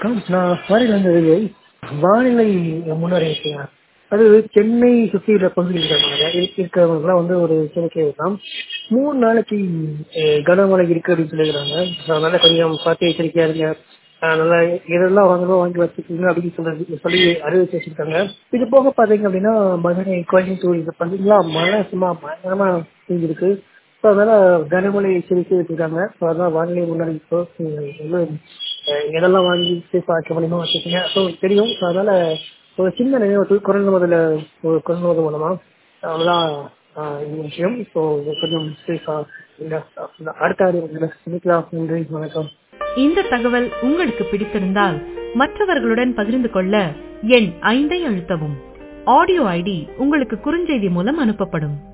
நான் ஃபாரின்ல இருந்து விஜய் வானிலை முன்னறிவிப்புங்க அது சென்னை சுற்றி உள்ள பகுதியில் இருக்கிறவங்க இருக்கிறவங்கலாம் வந்து ஒரு எச்சரிக்கை தான் மூணு நாளைக்கு அஹ், கனமழை இருக்கு அப்படின்னு சொல்லியிருக்காங்க அதனால கொஞ்சம் பார்த்து எச்சரிக்கையா இருங்க அஹ், நல்லா எதெல்லாம் வாங்கணும் வாங்கி வச்சுக்கோங்க அப்படின்னு சொல்றது சொல்லி அறிவிச்சு வச்சிருக்காங்க இது போக பாத்தீங்க அப்படின்னா மதுரை கோயம்புத்தூர் இது பார்த்தீங்களா மழை சும்மா பயங்கரமா பெஞ்சிருக்கு ஸோ அதனால கனமழை எச்சரிக்கை வச்சிருக்காங்க ஸோ அதான் வானிலை முன்னறிவிப்பு நீங்க வந்து அஹ், எதெல்லாம் வாங்கி சேஃபாக வைக்க முடியுமோ வச்சுக்கோங்க ஸோ தெரியும் ஸோ அதனால ஒரு சின்ன நினைவு குரல் முதல்ல ஒரு குரல் முதல் மூலமா அவ்வளோதான் ஆஹ், இந்த விஷயம் ஸோ கொஞ்சம் சேஃபாக இல்லை அடுத்த ஆடியோ சந்திக்கலாம் நன்றி வணக்கம் இந்த தகவல் உங்களுக்கு பிடித்திருந்தால் மற்றவர்களுடன் பகிர்ந்து கொள்ள எண் ஐந்தை அழுத்தவும் ஆடியோ ஐடி உங்களுக்கு குறுஞ்செய்தி மூலம் அனுப்பப்படும்